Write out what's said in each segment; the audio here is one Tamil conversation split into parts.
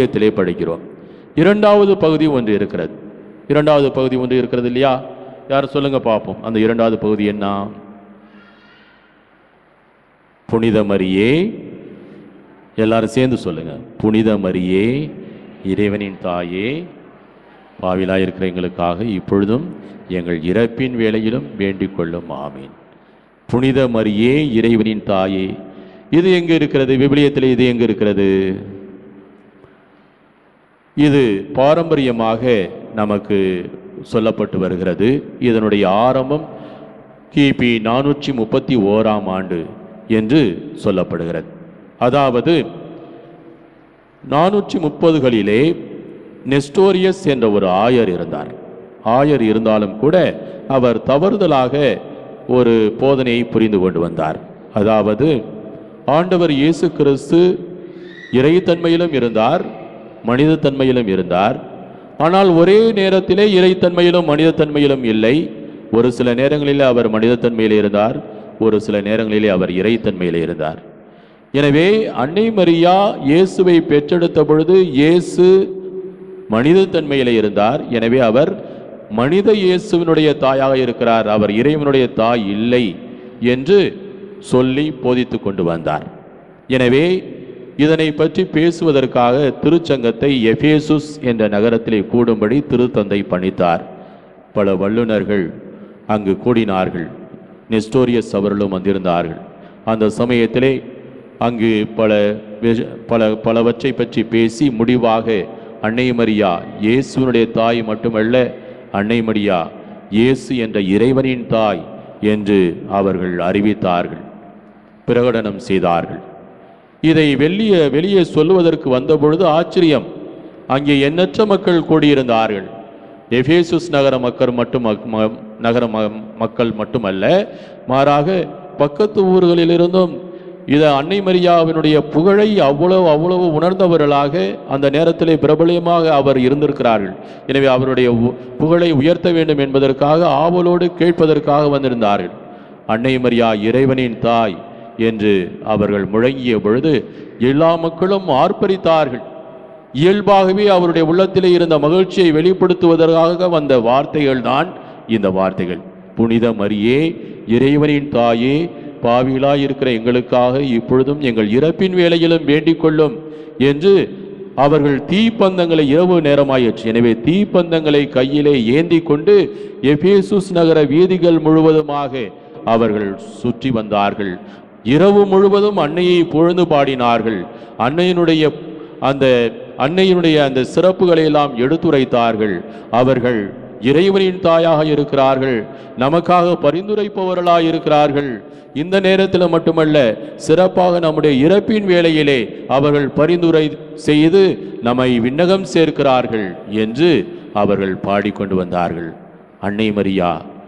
விடயத்திலே படிக்கிறோம் இரண்டாவது பகுதி ஒன்று இருக்கிறது இரண்டாவது பகுதி ஒன்று இருக்கிறது இல்லையா யார் சொல்லுங்க பார்ப்போம் அந்த இரண்டாவது பகுதி என்ன புனித மரியே எல்லாரும் சேர்ந்து சொல்லுங்க புனித மரியே இறைவனின் தாயே பாவிலாய் இருக்கிற எங்களுக்காக இப்பொழுதும் எங்கள் இறப்பின் வேளையிலும் வேண்டிக் கொள்ளும் ஆமீன் புனித மரியே இறைவனின் தாயே இது எங்க இருக்கிறது விவிலியத்தில் இது எங்க இருக்கிறது இது பாரம்பரியமாக நமக்கு சொல்லப்பட்டு வருகிறது இதனுடைய ஆரம்பம் கிபி நானூற்றி முப்பத்தி ஓராம் ஆண்டு என்று சொல்லப்படுகிறது அதாவது நானூற்றி முப்பதுகளிலே நெஸ்டோரியஸ் என்ற ஒரு ஆயர் இருந்தார் ஆயர் இருந்தாலும் கூட அவர் தவறுதலாக ஒரு போதனையை புரிந்து கொண்டு வந்தார் அதாவது ஆண்டவர் இயேசு கிறிஸ்து இறைத்தன்மையிலும் இருந்தார் மனிதத்தன்மையிலும் இருந்தார் ஆனால் ஒரே நேரத்திலே இறைத்தன்மையிலும் மனிதத்தன்மையிலும் இல்லை ஒரு சில நேரங்களிலே அவர் மனிதத்தன்மையிலே இருந்தார் ஒரு சில நேரங்களிலே அவர் இறைத்தன்மையிலே இருந்தார் எனவே அன்னை மரியா இயேசுவை பெற்றெடுத்த பொழுது இயேசு மனிதத்தன்மையிலே இருந்தார் எனவே அவர் மனித இயேசுவினுடைய தாயாக இருக்கிறார் அவர் இறைவனுடைய தாய் இல்லை என்று சொல்லி போதித்துக் கொண்டு வந்தார் எனவே இதனை பற்றி பேசுவதற்காக திருச்சங்கத்தை எபேசுஸ் என்ற நகரத்திலே கூடும்படி திருத்தந்தை பணித்தார் பல வல்லுனர்கள் அங்கு கூடினார்கள் நெஸ்டோரியஸ் அவர்களும் வந்திருந்தார்கள் அந்த சமயத்திலே அங்கு பல விஷ- பல பலவற்றை பற்றி பேசி முடிவாக அன்னை மரியா இயேசுவினுடைய தாய் மட்டுமல்ல அன்னை மரியா இயேசு என்ற இறைவனின் தாய் என்று அவர்கள் அறிவித்தார்கள் பிரகடனம் செய்தார்கள் இதை வெளியே வெளியே சொல்லுவதற்கு வந்தபொழுது ஆச்சரியம் அங்கே எண்ணற்ற மக்கள் கூடியிருந்தார்கள் எபேசுஸ் நகர மக்கள் மட்டும் மக்- ம- நகர ம- மக்கள் மட்டுமல்ல மாறாக பக்கத்து ஊர்களிலிருந்தும் இத அன்னை மரியாவினுடைய புகழை அவ்வளவு அவ்வளவு உணர்ந்தவர்களாக அந்த நேரத்திலே பிரபலியமாக அவர் இருந்திருக்கிறார்கள் எனவே அவருடைய உ- புகழை உயர்த்த வேண்டும் என்பதற்காக ஆவலோடு கேட்பதற்காக வந்திருந்தார்கள் அன்னை மரியா இறைவனின் தாய் என்று அவர்கள் முழங்கிய பொழுது எல்லா மக்களும் ஆர்ப்பரித்தார்கள் இயல்பாகவே அவருடைய உள்ளத்திலே இருந்த மகிழ்ச்சியை வெளிப்படுத்துவதற்காக வந்த வார்த்தைகள் தான் இந்த வார்த்தைகள் புனித மரியே இறைவனின் தாயே பாவிலாய் இருக்கிற எங்களுக்காக இப்பொழுதும் எங்கள் இறப்பின் வேளையிலும் வேண்டிக் கொள்ளும் என்று அவர்கள் தீப்பந்தங்களை இரவு நேரமாயிற்று எனவே தீப்பந்தங்களை கையிலே ஏந்தி கொண்டு எபேசுஸ் நகர வீதிகள் முழுவதுமாக அவர்கள் சுற்றி வந்தார்கள் இரவு முழுவதும் அன்னையை புகழ்ந்து பாடினார்கள் அன்னையினுடைய அந்த அன்னையினுடைய அந்த சிறப்புகளை எல்லாம் எடுத்துரைத்தார்கள் அவர்கள் இறைவனின் தாயாக இருக்கிறார்கள் நமக்காக பரிந்துரைப்பவர்களாய் இருக்கிறார்கள் இந்த நேரத்தில் மட்டுமல்ல சிறப்பாக நம்முடைய இறப்பின் வேளையிலே அவர்கள் பரிந்துரை செய்து நம்மை விண்ணகம் சேர்க்கிறார்கள் என்று அவர்கள் பாடிக்கொண்டு வந்தார்கள் அன்னை மரியா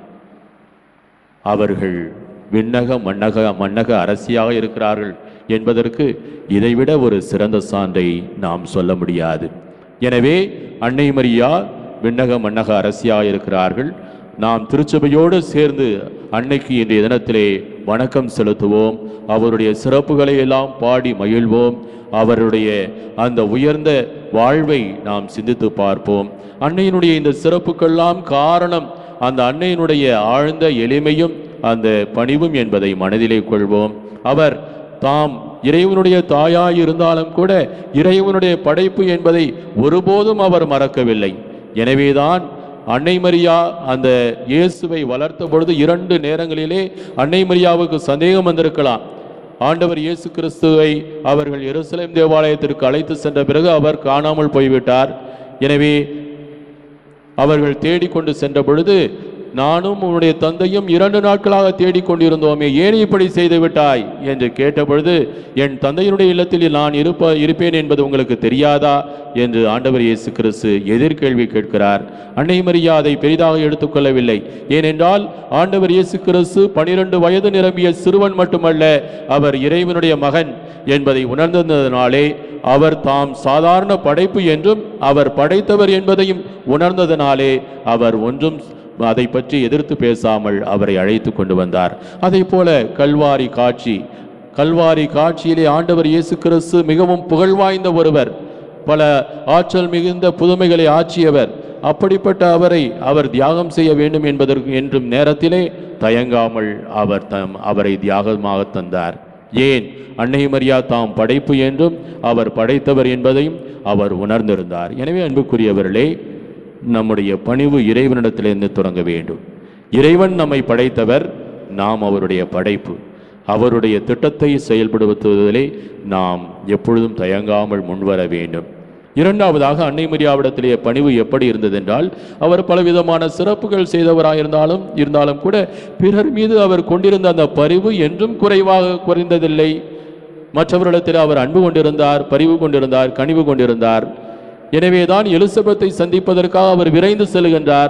அவர்கள் விண்ணக மன்னக மன்னக அரசியாக இருக்கிறார்கள் என்பதற்கு இதைவிட ஒரு சிறந்த சான்றை நாம் சொல்ல முடியாது எனவே அன்னை மரியா விண்ணக மன்னக அரசியாக இருக்கிறார்கள் நாம் திருச்சபையோடு சேர்ந்து அன்னைக்கு இன்றைய தினத்திலே வணக்கம் செலுத்துவோம் அவருடைய சிறப்புகளை எல்லாம் பாடி மகிழ்வோம் அவருடைய அந்த உயர்ந்த வாழ்வை நாம் சிந்தித்து பார்ப்போம் அன்னையினுடைய இந்த சிறப்புக்கெல்லாம் காரணம் அந்த அன்னையினுடைய ஆழ்ந்த எளிமையும் அந்த பணிவும் என்பதை மனதிலே கொள்வோம் அவர் தாம் இறைவனுடைய தாயாய் இருந்தாலும் கூட இறைவனுடைய படைப்பு என்பதை ஒருபோதும் அவர் மறக்கவில்லை எனவேதான் அன்னை மரியா அந்த இயேசுவை வளர்த்த பொழுது இரண்டு நேரங்களிலே அன்னை மரியாவுக்கு சந்தேகம் வந்திருக்கலாம் ஆண்டவர் இயேசு கிறிஸ்துவை அவர்கள் எருசலேம் தேவாலயத்திற்கு அழைத்து சென்ற பிறகு அவர் காணாமல் போய்விட்டார் எனவே அவர்கள் தேடிக்கொண்டு சென்ற பொழுது நானும் உன்னுடைய தந்தையும் இரண்டு நாட்களாக தேடிக்கொண்டிருந்தோமே ஏன் இப்படி செய்து விட்டாய் என்று கேட்டபொழுது என் தந்தையினுடைய இல்லத்தில் நான் இருப்ப இருப்பேன் என்பது உங்களுக்கு தெரியாதா என்று ஆண்டவர் இயேசு கிறிஸ்து எதிர்கேள்வி கேட்கிறார் அன்னை மரியா அதை பெரிதாக எடுத்துக்கொள்ளவில்லை ஏனென்றால் ஆண்டவர் இயேசு கிறிஸ்து பனிரெண்டு வயது நிரம்பிய சிறுவன் மட்டுமல்ல அவர் இறைவனுடைய மகன் என்பதை உணர்ந்ததினாலே அவர் தாம் சாதாரண படைப்பு என்றும் அவர் படைத்தவர் என்பதையும் உணர்ந்ததனாலே அவர் ஒன்றும் அதை பற்றி எதிர்த்து பேசாமல் அவரை அழைத்து கொண்டு வந்தார் அதே போல கல்வாரி காட்சி கல்வாரி காட்சியிலே ஆண்டவர் இயேசு கிறிஸ்து மிகவும் புகழ்வாய்ந்த ஒருவர் பல ஆற்றல் மிகுந்த புதுமைகளை ஆற்றியவர் அப்படிப்பட்ட அவரை அவர் தியாகம் செய்ய வேண்டும் என்பதற்கு என்றும் நேரத்திலே தயங்காமல் அவர் தம் அவரை தியாகமாக தந்தார் ஏன் அன்னை மரியா தாம் படைப்பு என்றும் அவர் படைத்தவர் என்பதையும் அவர் உணர்ந்திருந்தார் எனவே அன்புக்குரியவர்களே நம்முடைய பணிவு இறைவனிடத்திலிருந்து தொடங்க வேண்டும் இறைவன் நம்மை படைத்தவர் நாம் அவருடைய படைப்பு அவருடைய திட்டத்தை செயல்படுத்துவதிலே நாம் எப்பொழுதும் தயங்காமல் முன்வர வேண்டும் இரண்டாவதாக அன்னை மரியாவிடத்திலே பணிவு எப்படி இருந்ததென்றால் அவர் பலவிதமான சிறப்புகள் செய்தவராயிருந்தாலும் இருந்தாலும் கூட பிறர் மீது அவர் கொண்டிருந்த அந்த பரிவு என்றும் குறைவாக குறைந்ததில்லை மற்றவர்களிடத்தில் அவர் அன்பு கொண்டிருந்தார் பரிவு கொண்டிருந்தார் கனிவு கொண்டிருந்தார் எனவேதான் எலிசபெத்தை சந்திப்பதற்காக அவர் விரைந்து செல்கின்றார்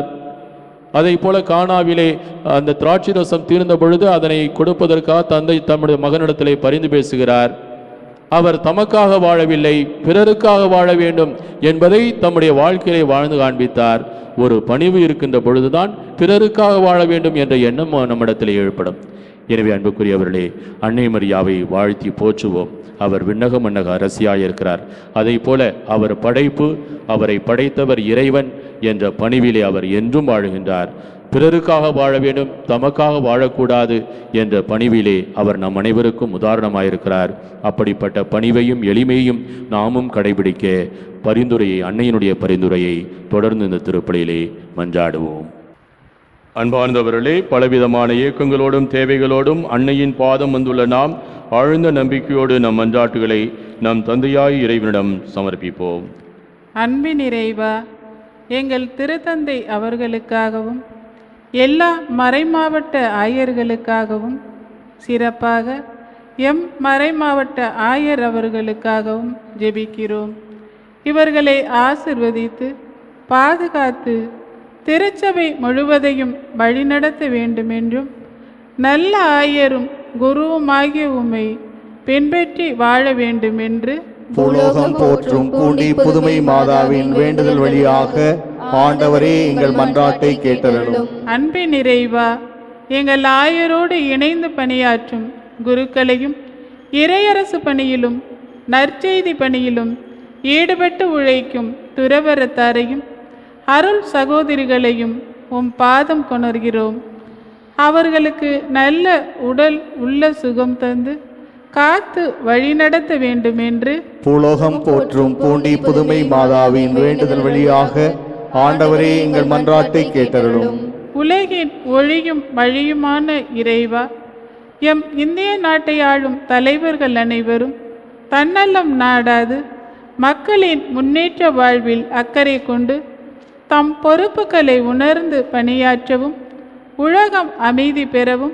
அதை போல கானாவிலே அந்த திராட்சை ரசம் தீர்ந்த பொழுது அதனை கொடுப்பதற்காக தந்தை தம்முடைய மகனிடத்திலே பரிந்து பேசுகிறார் அவர் தமக்காக வாழவில்லை பிறருக்காக வாழ வேண்டும் என்பதை தம்முடைய வாழ்க்கையிலே வாழ்ந்து காண்பித்தார் ஒரு பணிவு இருக்கின்ற பொழுதுதான் பிறருக்காக வாழ வேண்டும் என்ற எண்ணம் நம்மிடத்திலே எழுப்படும் எனவே அன்புக்குரியவர்களே அன்னை மரியாவை வாழ்த்தி போற்றுவோம் அவர் விண்ணக மன்னக அரசியாய் இருக்கிறார் அதை போல அவர் படைப்பு அவரை படைத்தவர் இறைவன் என்ற பணிவிலே அவர் என்றும் வாழுகின்றார் பிறருக்காக வாழ வேண்டும் தமக்காக வாழக்கூடாது என்ற பணிவிலே அவர் நம் அனைவருக்கும் உதாரணமாயிருக்கிறார் அப்படிப்பட்ட பணிவையும் எளிமையும் நாமும் கடைபிடிக்க பரிந்துரையை அன்னையினுடைய பரிந்துரையை தொடர்ந்து இந்த திருப்பலியிலே மன்றாடுவோம் அன்பார்ந்தவர்களே பலவிதமான இயக்கங்களோடும் தேவைகளோடும் அன்னையின் பாதம் வந்துள்ள நாம் ஆழ்ந்த நம்பிக்கையோடு நம் மன்றாட்டுகளை நம் தந்தையாய் இறைவனிடம் சமர்ப்பிப்போம் அன்பின் இறைவா எங்கள் திருத்தந்தை அவர்களுக்காகவும் எல்லா மறைமாவட்ட ஆயர்களுக்காகவும் சிறப்பாக எம் மறைமாவட்ட ஆயர் அவர்களுக்காகவும் ஜெபிக்கிறோம் இவர்களை ஆசிர்வதித்து பாதுகாத்து திருச்சபை முழுவதையும் வழிநடத்த வேண்டுமென்றும் நல்ல ஆயரும் குருவுமாகிய உம்மை பின்பற்றி வாழ வேண்டுமென்று பூலோகம் போற்றும் பூண்டி புதுமை மாதாவின் வேண்டுதல் வழியாக ஆண்டவரே எங்கள் மன்றாட்டை கேட்டருளும் அன்பின் நிறைவா எங்கள் ஆயரோடு இணைந்து பணியாற்றும் குருக்களையும் இறையரசு பணியிலும் நற்செய்தி பணியிலும் ஈடுபட்டு உழைக்கும் துறவரத்தாரையும் அருள் சகோதரிகளையும் உம் பாதம் கொணர்கிறோம் அவர்களுக்கு நல்ல உடல் உள்ள சுகம் தந்து காத்து வழிநடத்த வேண்டுமென்று பூலோகம் போற்றும் பூண்டி புதுமை மாதாவின் வேண்டுதல் வழியாக ஆண்டவரே எங்கள் மன்றாட்டை கேட்டருளும் உலகின் ஒளியும் வழியுமான இறைவா எம் இந்திய நாட்டை ஆளும் தலைவர்கள் அனைவரும் தன்னலம் நாடாது மக்களின் முன்னேற்ற வாழ்வில் அக்கறை கொண்டு தம் பொறுப்புகளை உணர்ந்து பணியாற்றவும் உலகம் அமைதி பெறவும்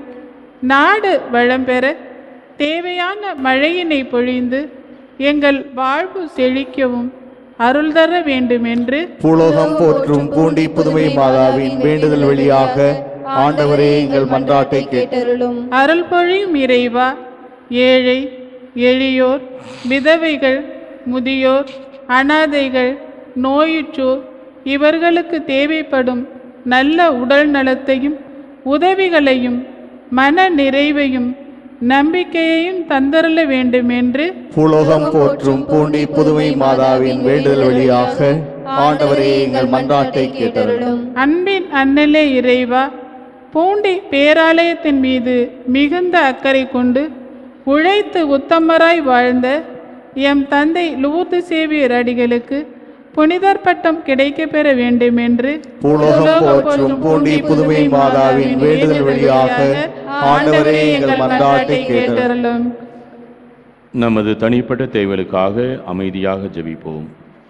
நாடு வளம் பெற தேவையான மழையினை பொழிந்து எங்கள் வாழ்வு செழிக்கவும் அருள் தர வேண்டுமென்று பூலோகம் போற்றும் பூண்டி புதுமை மாதாவின் வேண்டுதல் வழியாக ஆண்டவரே எங்கள் மன்றாட்டை கேட்டருளும் அருள் பொழியும் இறைவா ஏழை எளியோர் விதவைகள் முதியோர் அனாதைகள் நோயுற்றோர் இவர்களுக்கு தேவைப்படும் நல்ல உடல் நலத்தையும் உதவிகளையும் மன நிறைவையும் நம்பிக்கையையும் தந்தருள வேண்டும் என்று பூலோகம் போற்றும் பூண்டி புதுமை மாதாவின் வேண்டுதல் வழியாக ஆண்டவரே எங்கள் மன்றாட்டை கேட்டருளும் அன்பின் அண்ணலே இறைவா பூண்டி பேராலயத்தின் மீது மிகுந்த அக்கறை கொண்டு உழைத்து உத்தமராய் வாழ்ந்த எம் தந்தை லூர்து சேவியர் அடிகளுக்கு புனிதர் பட்டம் கிடைக்கப் பெற வேண்டும் என்று பூலோகம் போற்றும் பூண்டி புதுமை மாதாவின் வேண்டுதல் வழியாக ஆண்டவரே எங்கள் மன்றாட்டை கேட்டருளும் கேட்டருளும் நமது தனிப்பட்ட தேவைகளுக்காக அமைதியாக ஜெபிப்போம்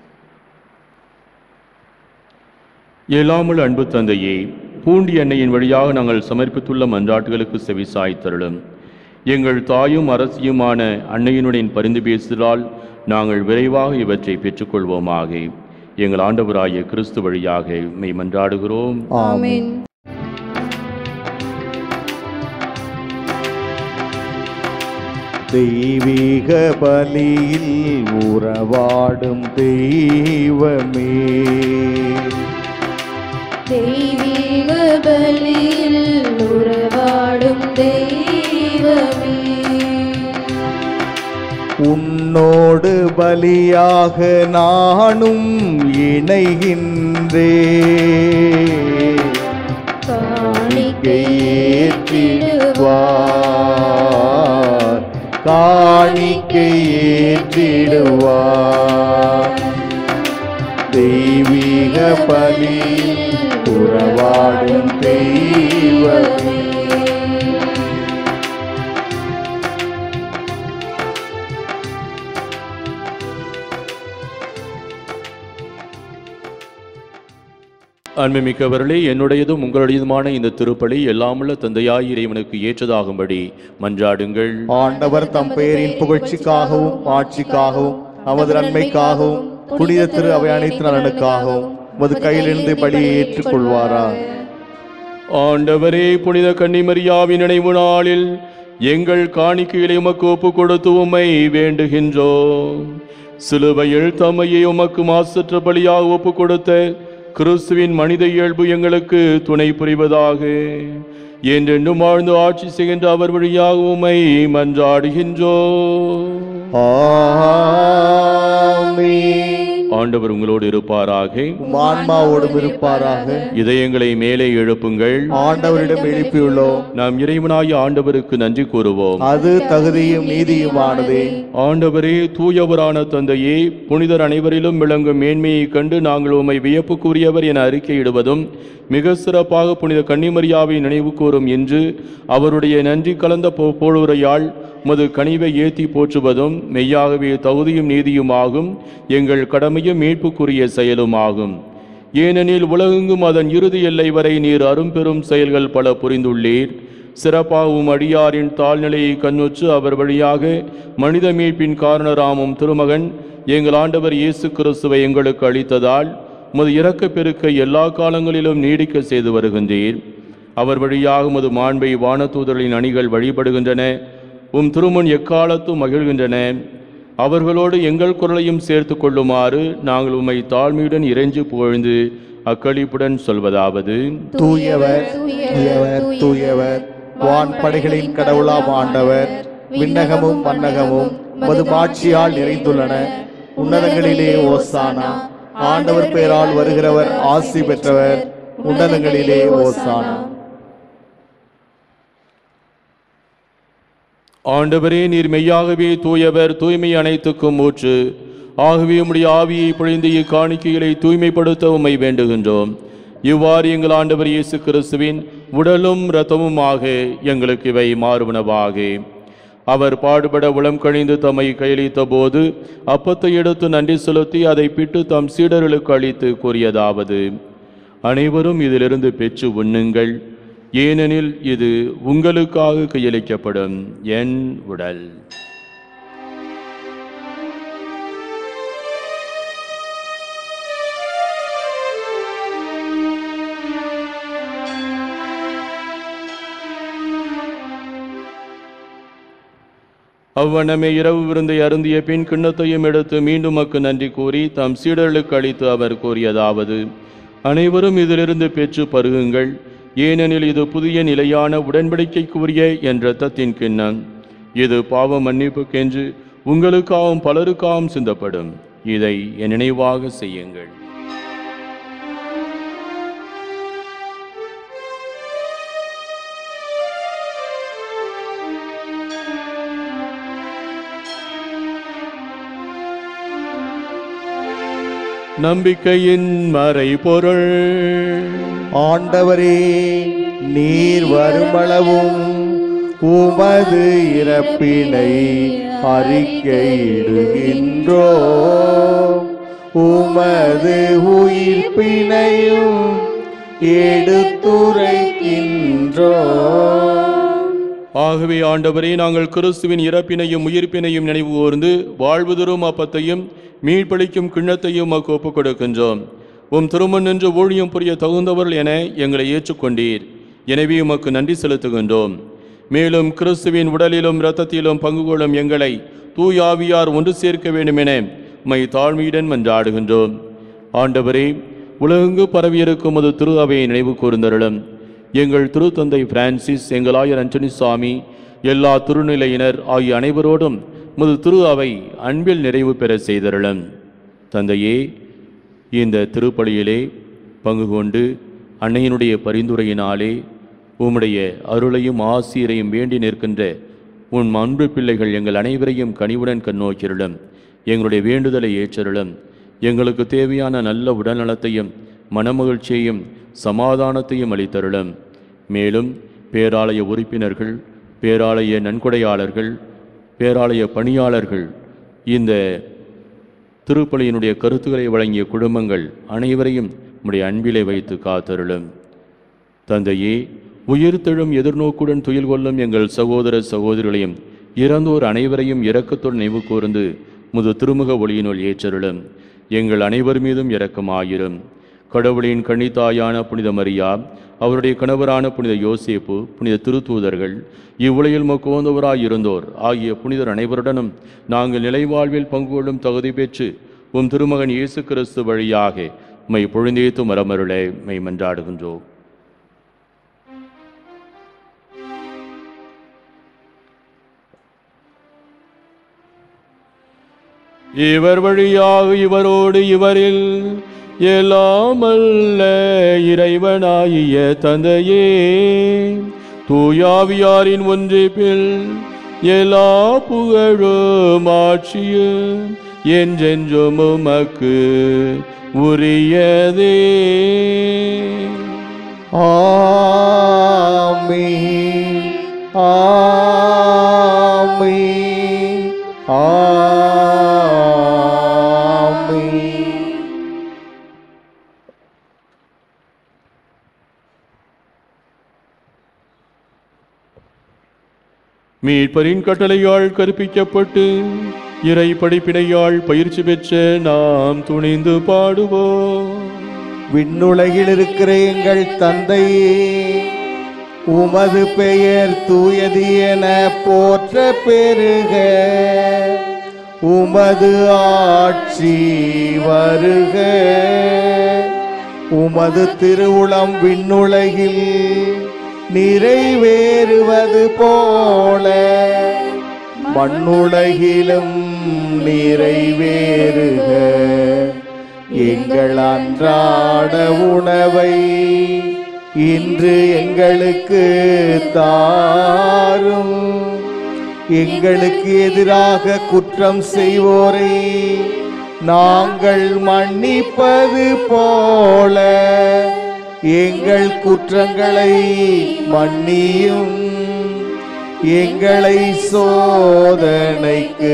இயலாமல் அன்பு தந்தையே பூண்டி எண்ணெயின் வழியாக நாங்கள் சமர்ப்பித்துள்ள மன்றாட்டுகளுக்கு செவிசாய்த்தருளும் எங்கள் தாயும் அரசியுமான அன்னையினுடைய பரிந்து பேசுதலால் நாங்கள் விரைவாக இவற்றை பெற்றுக்கொள்வோமாக எங்கள் ஆண்டவராகிய கிறிஸ்து வழியாக மெய் மன்றாடுகிறோம் ஆமென் தெய்வீக பலியில் உறவாடும் தெய்வமே தெய்வீக பலியில் உறவாடும் தெய்வமே உன் உன்னோடு பலியாக நானும் இணைகின்றே காணிக்கையேற்றிடுவார் காணிக்கையேற்றிடுவார் தெய்வீக பலி உறவாடும் தெய்வமே அன்புமிக்கவர்களே என்னுடையதும் உங்களுடையதுமான இந்த திருப்பலி எல்லாமுள்ள தந்தையாய் இறைவனுக்கு ஏற்றதாகும்படி மன்றாடுங்கள் ஆண்டவர் தம் பெயரின் புகழ்ச்சிக்காகவும் ஆட்சிக்காகவும் நமது நன்மைக்காகவும் புனித திரு அவை அனைத்து நலனுக்காகவும் உமது கையிலிருந்து பலியை ஏற்றுக்கொள்வாரா ஆண்டவரே புனித கன்னிமரியாவின் நினைவு நாளில் எங்கள் காணிக்கைகளை உமக்கு ஒப்பு கொடுத்து உம்மை வேண்டுகின்றோம் சிலுவையில் தம்மையை உமக்கு மாசற்ற பலியாக ஒப்பு கொடுத்த கிறிஸ்துவின் மனித இயல்பு எங்களுக்கு துணை புரிவதாக என்றென்றும் வாழ்ந்து ஆட்சி செய்கின்ற அவர் வழியாக உம்மை மன்றாடுகின்றோம் ஆமென். ஆண்டவர் உங்களோடு இருப்பாராக உம் ஆன்மாவோடும் இருப்பாராக இதயங்களை மேலே எழுப்புங்கள் ஆண்டவரிடம் எழுப்பியுள்ளோம் நாம் இறைவனாய ஆண்டவருக்கு நன்றி கூறுவோம் அது தகுதியும் நீதியுமானதே ஆண்டவரே தூயவரான தந்தையே புனிதர் அனைவரிலும் விளங்கும் மேன்மையை கண்டு நாங்கள் உம்மை வியப்புக்குரியவர் என அறிக்கையிடுவதும் மிக சிறப்பாக புனித கன்னிமரியாவை நினைவு கூறும் என்று அவருடைய நன்றி கலந்த போ- போழுரையால் உமது கனிவை ஏத்தி போற்றுவதும் மெய்யாகவே தகுதியும் நீதியுமாகும் எங்கள் கடமையும் மீட்புக்குரிய செயலுமாகும் ஏனெனில் உலகெங்கும் அதன் இறுதி எல்லை வரை நீர் அரும்பெரும் செயல்கள் பல புரிந்துள்ளீர் சிறப்பாகவும் அடியாரின் தாழ்நிலையை கண்ணுற்று அவர் வழியாக மனித மீட்பின் காரணராமும் திருமகன் எங்கள் ஆண்டவர் இயேசு கிறிஸ்துவை எங்களுக்கு அளித்ததால் உமது இரக்கப் பெருக்கை எல்லா காலங்களிலும் நீடிக்க செய்து வருகின்றீர் அவர் வழியாக உமது மாண்பை வானதூதர்களின் அணிகள் வழிபடுகின்றன உம் திருமுன் எக்காலத்தும் மகிழ்கின்றன அவர்களோடு எங்கள் குரலையும் சேர்த்து கொள்ளுமாறு நாங்கள் உம்மை தாழ்மையுடன் இறைஞ்சு புகழ்ந்து அக்களிப்புடன் சொல்வதாவது தூயவர் தூயவர் தூயவர் வான் படைகளின் கடவுளாம் ஆண்டவர் விண்ணகமும் மன்னகமும் உமது மாட்சியால் நிறைந்துள்ளன உன்னதங்களிலே ஓசானா ஆண்டவர் பெயரால் வருகிறவர் ஆசி பெற்றவர் உன்னதங்களிலே ஓசானா ஆண்டவரே நீர் மெய்யாகவே தூயவர் தூய்மை அனைத்துக்கும் ஊற்று ஆகவே உம்முடைய ஆவியை பொழிந்து இக்காணிக்கைகளை தூய்மைப்படுத்த உம்மை வேண்டுகின்றோம் இவ்வாறு எங்கள் ஆண்டவர் இயேசு கிறிஸ்துவின் உடலும் இரத்தமுமாக எங்களுக்கு இவை மாறுவனவாக அவர் பாடுபட உளம் கழிந்து தம்மை கையளித்த போது அப்பத்தை எடுத்து நன்றி செலுத்தி அதை பிட்டு தம் சீடர்களுக்கு அளித்து கூறியதாவது அனைவரும் இதிலிருந்து பெற்று உண்ணுங்கள் ஏனெனில் இது உங்களுக்காக கையளிக்கப்படும் என் உடல் அவ்வண்ணமே இரவு விருந்தை அருந்திய பின் கிண்ணத்தையும் எடுத்து மீண்டும் மக்கு நன்றி கூறி தம் சீடர்களுக்கு அளித்து அவர் கூறியதாவது அனைவரும் இதிலிருந்து பெற்று பருகுங்கள் ஏனெனில் இது புதிய நிலையான உடன்படிக்கைக்குரிய என் இரத்தத்தின் கிண்ணம் இது பாவ மன்னிப்புக்கென்று உங்களுக்காகவும் பலருக்காகவும் சிந்தப்படும் இதை என் நினைவாக செய்யுங்கள் நம்பிக்கையின் மறைபொருள் ஆண்டவரே நீர் வருமளவும் உமது இறப்பினை அறிக்கையிடுகின்றோ உமது உயிர்ப்பினையும் எடுத்துரைக்கின்றோ ஆகவே ஆண்டவரே நாங்கள் கிறிஸ்துவின் இறப்பினையும் உயிர்ப்பினையும் நினைவு கூர்ந்து வாழ்வு தரும் அப்பத்தையும் மீட்பளிக்கும் கிண்ணத்தையும் உமக்கு ஒப்புக் கொடுக்கின்றோம் உம் திருமண் நின்று ஊழியம் புரிய தகுந்தவர்கள் என எங்களை ஏற்றுக்கொண்டீர் எனவே உமக்கு நன்றி செலுத்துகின்றோம் மேலும் கிறிஸ்துவின் உடலிலும் இரத்தத்திலும் பங்கு கொள்ளும் எங்களை தூயாவியார் ஒன்று சேர்க்க வேண்டுமென உம்மை தாழ்மையுடன் மன்றாடுகின்றோம் ஆண்டவரே உலகெங்கு பரவியிருக்கும் அது திரு அவையை நினைவு கூர்ந்தருளும் எங்கள் திருத்தந்தை பிரான்சிஸ் எங்கள் ஆயர் அஞ்சனி சாமி எல்லா திருநிலையினர் ஆகிய அனைவரோடும் முது திரு அவை அன்பில் நிறைவு பெற செய்தருளும் தந்தையே இந்த திருப்பலியிலே பங்கு கொண்டு அன்னையினுடைய பரிந்துரையினாலே உம்முடைய அருளையும் ஆசிரியரையும் வேண்டி நிற்கின்ற உன் அன்பு பிள்ளைகள் எங்கள் அனைவரையும் கனிவுடன் கண்ணோக்கிருளும் எங்களுடைய வேண்டுதலை ஏற்றருளும் எங்களுக்கு தேவையான நல்ல உடல்நலத்தையும் மனமகிழ்ச்சியையும் சமாதானத்தையும் அளித்தருளும் மேலும் பேராலய உறுப்பினர்கள் பேராலய நன்கொடையாளர்கள் பேராலய பணியாளர்கள் இந்த திருப்பலியினுடைய கருத்துக்களை வழங்கிய குடும்பங்கள் அனைவரையும் உம்முடைய அன்பிலே வைத்து காத்தருளும் தந்தையே உயிர்த்தெழும் எதிர்நோக்குடன் துயில் கொள்ளும் எங்கள் சகோதர சகோதரிகளையும் இறந்தோர் அனைவரையும் இரக்கத்துடன் நினைவு கூர்ந்து முது திருமுக ஒளியினுள் ஏற்றருளும் எங்கள் அனைவர் மீதும் இரக்கமாயிரும் கடவுளின் கன்னித்தாயான புனித மரியா அவருடைய கணவரான புனித யோசேப்பு புனித திருத்தூதர்கள் இவ்வுலகில் மக்குவந்தவராய் இருந்தோர் ஆகிய புனிதர் அனைவருடனும் நாங்கள் நிலைவாழ்வில் பங்கு கொள்ளும் தகுதி பெற்று உம் திருமகன் இயேசு கிறிஸ்து வழியாக மை பொழுந்தேத்து மரமருளை மை மன்றாடுகின்றோம் இவர் வழியாக இவரோடு இவரில் எல்லாமல்ல இறைவனாகிய தந்தையே தூயாவியாரின் ஒன்றிப்பில் எல்லா புகழும் ஆட்சியும் என்றென்றும் உமக்கு உரியதே ஆமென் ஆமென் ஆமென் மீட்பரின் கட்டளையால் கற்பிக்கப்பட்டு இறை படிப்பினையால் பயிற்சி பெற்ற நாம் துணிந்து பாடுவோம் விண்ணுலகில் இருக்கிற எங்கள் தந்தையே உமது பெயர் தூயது என போற்ற பெருக உமது ஆட்சி வருக உமது திருவுளம் விண்ணுலகில் நிறைவேறுவது போல மண்ணுலகிலும் நிறைவேறுக எங்கள் அன்றாட உணவை இன்று எங்களுக்கு தாரும் எங்களுக்கு எதிராக குற்றம் செய்வோரை நாங்கள் மன்னிப்பது போல எங்கள் குற்றங்களை மன்னியும் எங்களை சோதனைக்கு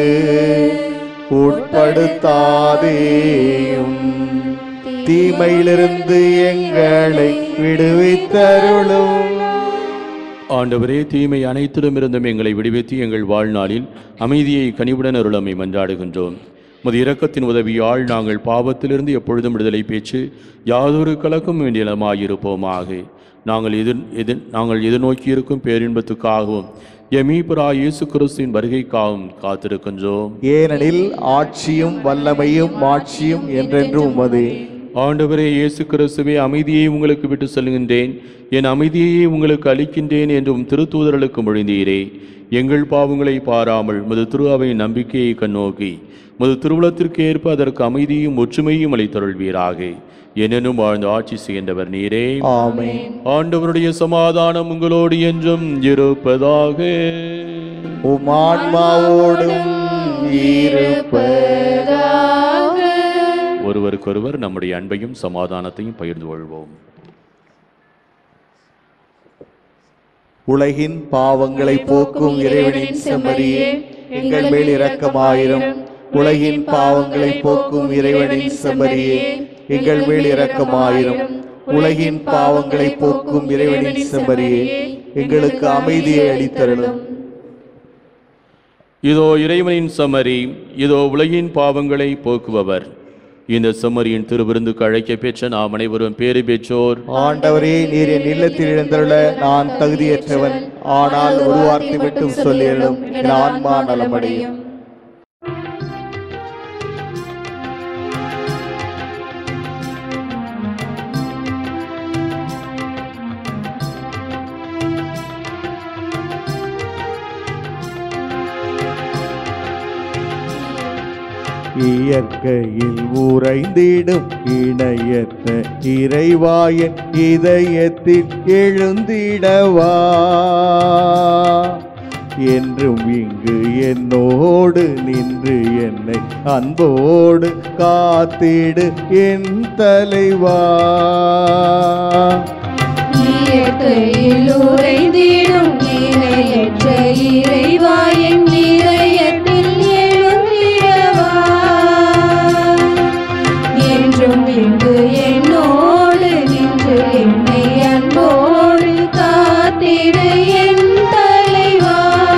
உட்படுத்தாதேயும் தீமையிலிருந்து எங்களை விடுவித்தருளும் ஆண்டவரே தீமை அனைத்திலுமிருந்தும் எங்களை விடுவித்து எங்கள் வாழ்நாளில் அமைதியை கனிவுடன் அருளமை மன்றாடுகின்றோம் முது இரக்கத்தின் உதவியால் நாங்கள் பாவத்திலிருந்து எப்பொழுதும் விடுதலை பேச்சு யாதொரு கலக்கும் வேண்டியமாயிருப்போமாக நாங்கள் எதிர் எதிர் நாங்கள் எதிர்நோக்கியிருக்கும் பேரின்பத்துக்காகவும் எமீபரா இயேசு கிறிஸ்துவின் வருகைக்காகவும் காத்திருக்கின்றோம் ஏனெனில் ஆட்சியும் வல்லமையும் மாட்சியும் என்றென்றும் உமதே ஆண்டவரே இயேசு கிறிஸ்துவே அமைதியை உங்களுக்கு விட்டு செல்கின்றேன் என் அமைதியை உங்களுக்கு அளிக்கின்றேன் என்றும் திருத்தூதர்களுக்கு மொழிந்தீரே எங்கள் பாவங்களை பாராமல் முது திரு அவை நம்பிக்கையை கண்ணோக்கி முது திருவுளத்திற்கு ஏற்ப அதற்கு அமைதியும் ஒற்றுமையும் அளித்தருள்வீராக என்னெனும் வாழ்ந்து ஆட்சி செய்கின்றவர் நீரே ஆமென் ஆண்டவருடைய சமாதானம் உங்களோடு என்றும் இருப்பதாக உம் ஆன்மாவோடும் இருப்பதாக ஒருவருக்கொருவர் நம்முடைய அன்பையும் சமாதானத்தையும் பகிர்ந்து கொள்வோம் உலகின் பாவங்களை போக்கும் இறைவனின் செம்மறியே எங்கள் மேல் இரக்கமாயிரும் உலகின் பாவங்களை போக்கும் இறைவனின் செம்மறியே எங்கள் மேல் இரக்கமாயிரும் உலகின் பாவங்களை போக்கும் இறைவனின் செம்மறியே எங்களுக்கு அமைதியை அளித்தருளும் இதோ இறைவனின் சமரி இதோ உலகின் பாவங்களை போக்குபவர் இந்த செம்மறியின் திருவிருந்துக்கு அழைக்க பெற்ற நாம் அனைவரும் பேறு பெற்றோர் ஆண்டவரே நீர் என் இல்லத்தில் எழுந்தருள நான் தகுதியற்றவன் ஆனால் ஒரு வார்த்தை மட்டும் சொல்லிடும் என் ஆன்மா நலமடையும் இயற்கையில் உறைந்திடும் இணையத்த இறைவாயன் இதயத்தில் எழுந்திடவா என்றும் இங்கு என்னோடு நின்று என்னை அன்போடு காத்திடு என் தலைவா இயற்கையில் உறைந்திடும் இணையற்ற இறைவா என் இதயத்தில் எழுந்திடவா என்றும் இங்கு என்னோடு நின்று என்னை அன்போடு காத்திடு என் தலைவா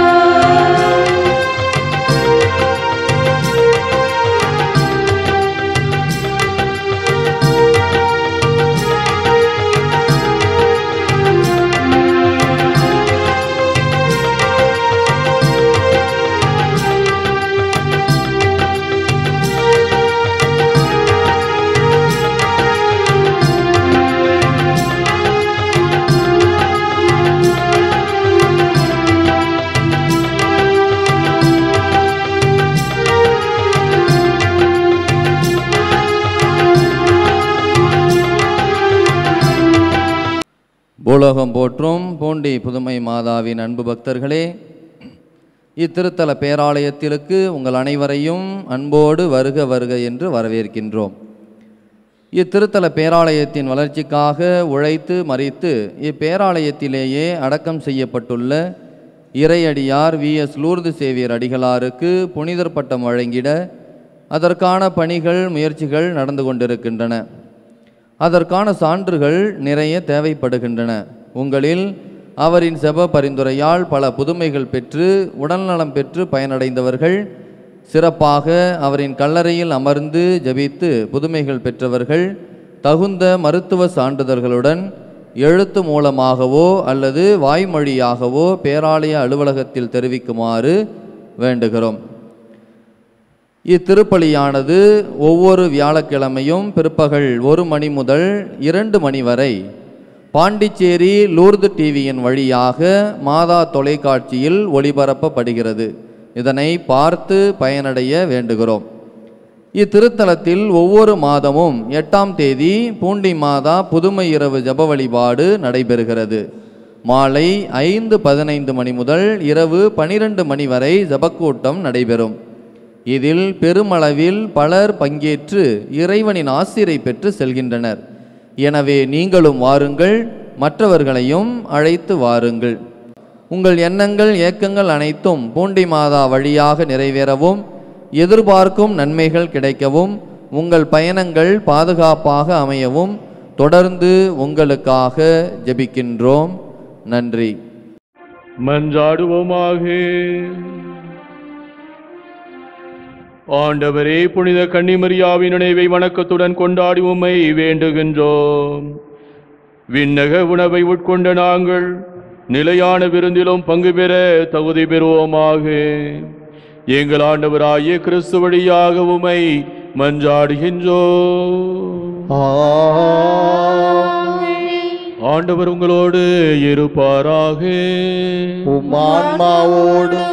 பூலோகம் போற்றும் பூண்டி புதுமை மாதாவின் அன்பு பக்தர்களே இத்திருத்தல பேராலயத்திற்கு உங்கள் அனைவரையும் அன்போடு வருக வருக என்று வரவேற்கின்றோம் இத்திருத்தல பேராலயத்தின் வளர்ச்சிக்காக உழைத்து மறித்து இப்பேராலயத்திலேயே அடக்கம் செய்யப்பட்டுள்ள இறையடியார் வி எஸ் லூர்து சேவியர் அடிகளாருக்கு புனிதர் பட்டம் வழங்கிட அதற்கான பணிகள் முயற்சிகள் நடந்து கொண்டிருக்கின்றன அதற்கான சான்றுகள் நிறைய தேவைப்படுகின்றன உங்களில் அவரின் செப பரிந்துரையால் பல புதுமைகள் பெற்று உடல்நலம் பெற்று பயனடைந்தவர்கள் சிறப்பாக அவரின் கல்லறையில் அமர்ந்து ஜெபித்து புதுமைகள் பெற்றவர்கள் தகுந்த மருத்துவ சான்றிதழ்களுடன் எழுத்து மூலமாகவோ அல்லது வாய்மொழியாகவோ பேராலய அலுவலகத்தில் தெரிவிக்குமாறு வேண்டுகிறோம் இத்திருப்பலியானது ஒவ்வொரு வியாழக்கிழமையும் பிற்பகல் ஒரு மணி முதல் இரண்டு மணி வரை பாண்டிச்சேரி லூர்து டிவியின் வழியாக மாதா தொலைக்காட்சியில் ஒளிபரப்பப்படுகிறது இதனை பார்த்து பயனடைய வேண்டுகிறோம் இத்திருத்தலத்தில் ஒவ்வொரு மாதமும் எட்டாம் தேதி பூண்டி மாதா புதுமை இரவு ஜப வழிபாடு நடைபெறுகிறது மாலை ஐந்து பதினைந்து மணி முதல் இரவு பனிரெண்டு மணி வரை ஜபக்கூட்டம் நடைபெறும் இதில் பெருமளவில் பலர் பங்கேற்று இறைவனின் ஆசிரை பெற்று செல்கின்றனர் எனவே நீங்களும் வாருங்கள் மற்றவர்களையும் அழைத்து வாருங்கள் உங்கள் எண்ணங்கள் ஏக்கங்கள் அனைத்தும் பூண்டி மாதா வழியாக நிறைவேறவும் எதிர்பார்க்கும் நன்மைகள் கிடைக்கவும் உங்கள் பயணங்கள் பாதுகாப்பாக அமையவும் தொடர்ந்து உங்களுக்காக ஜெபிக்கின்றோம் நன்றி மன்றாடுவோமாக ஆண்டவரே புனித கன்னிமரியாவின் நினைவை வணக்கத்துடன் கொண்டாடி உம்மை வேண்டுகின்றோம் விண்ணக உணவை உட்கொண்ட நாங்கள் நிலையான விருந்திலும் பங்கு பெற தகுதி பெறுவோமாக எங்கள் ஆண்டவராகிய கிறிஸ்து வழியாக உம்மை மன்றாடுகின்றோம் ஆண்டவர் உங்களோடு இருப்பாராக உமான்மாவோடும்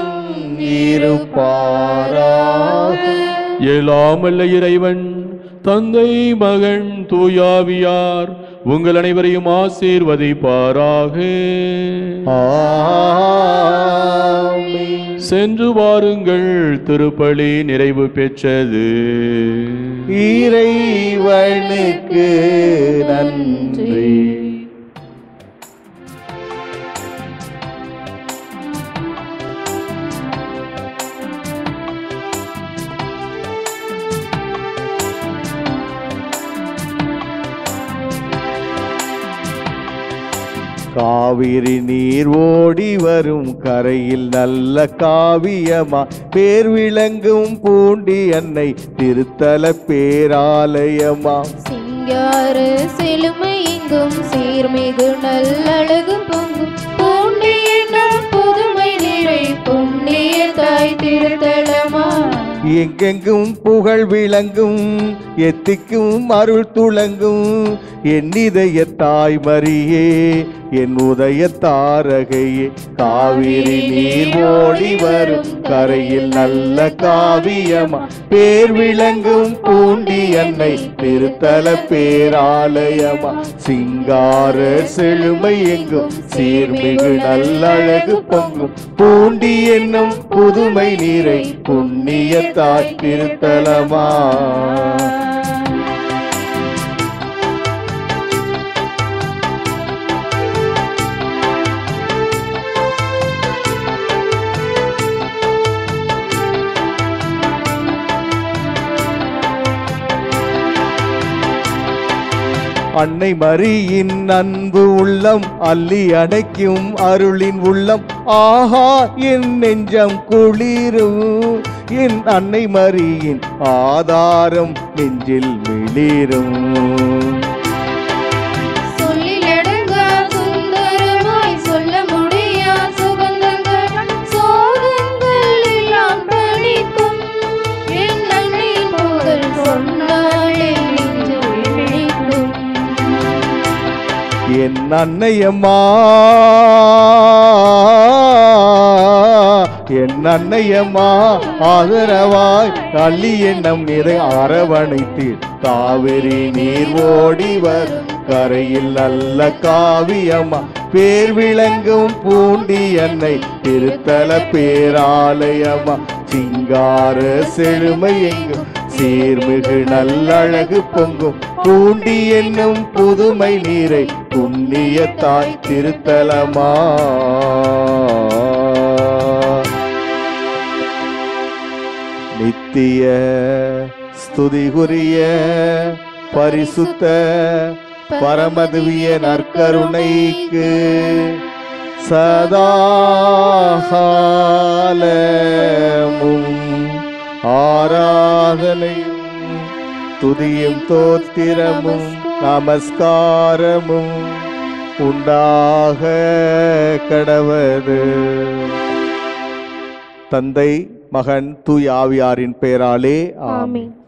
இருப்பாராக எல்லாம் வல்ல இறைவன் தந்தை மகன் தூயாவியார் உங்கள் அனைவரையும் ஆசீர்வதிப்பாராக ஆமென். சென்று வாருங்கள் திருப்பலி நிறைவு பெற்றது இறைவனுக்கு நன்றி காவிரி நீர் ஓடி வரும் கரையில் நல்ல காவியமா பேர் விளங்கும் பூண்டி அன்னை திருத்தல பேராலயமா சிங்கார செழுமை எங்கும் சீர்மிகு நல்லழகு பொங்கும் பூண்டி என்னும் புதுமை நிறை புண்ணிய தாய் திருத்தலமா எங்கெங்கும் புகழ் விளங்கும் எத்திக்கும் அருள் துளங்கும் என் இதய தாய்மரியே என் உதய தாரகையே காவிரி நீர் ஓடி வரும் கரையில் நல்ல காவியமா பேர் விளங்கும் பூண்டி அன்னை திருத்தல பேராலயமா சிங்கார செழுமை எங்கும் சீர்மிகு நல்லழகு பொங்கும் பூண்டி என்னும் புதுமை நீரை புண்ணிய தாய் திருத்தலமா அன்னை மரியின் அன்பு உள்ளம் அள்ளி அடைக்கும் அருளின் உள்ளம் ஆஹா என் நெஞ்சம் குளிரும் என் அன்னை மரியின் ஆதாரம் நெஞ்சில் மிளிரும் சொல்லிலடங்கா சுந்தரமாய் சொல்ல முடியா சுகந்தங்கள் சோகங்கள் எல்லாம் தணிக்கும் என் அன்னையின் புகழ் சொன்னாலே நெஞ்சு இனிக்கும். என் அன்னையம்மா என் அன்னையம்மா ஆதரவாய் அள்ளி எண்ணம் நிறை அரவணைத்து காவிரி நீர் ஓடி வரும் கரையில் நல்ல காவியம்மா பேர் விளங்கும் பூண்டி அன்னை திருத்தல பேராலயமா சிங்கார செழுமை எங்கும் சீர்மிகு நல்லழகு பொங்கும் பூண்டி என்னும் புதுமை நீரை புண்ணிய தாய் திருத்தலமா நித்திய ஸ்துதிகுரிய பரிசுத்த பரமதுவிய நற்கருணைக்கு சதாகாலமும் ஆராதனையும் துதியும் தோத்திரமும் நமஸ்காரமும் உண்டாக கடவது தந்தை மகன் தூய் ஆவியாரின் பெயராலே ஆமென்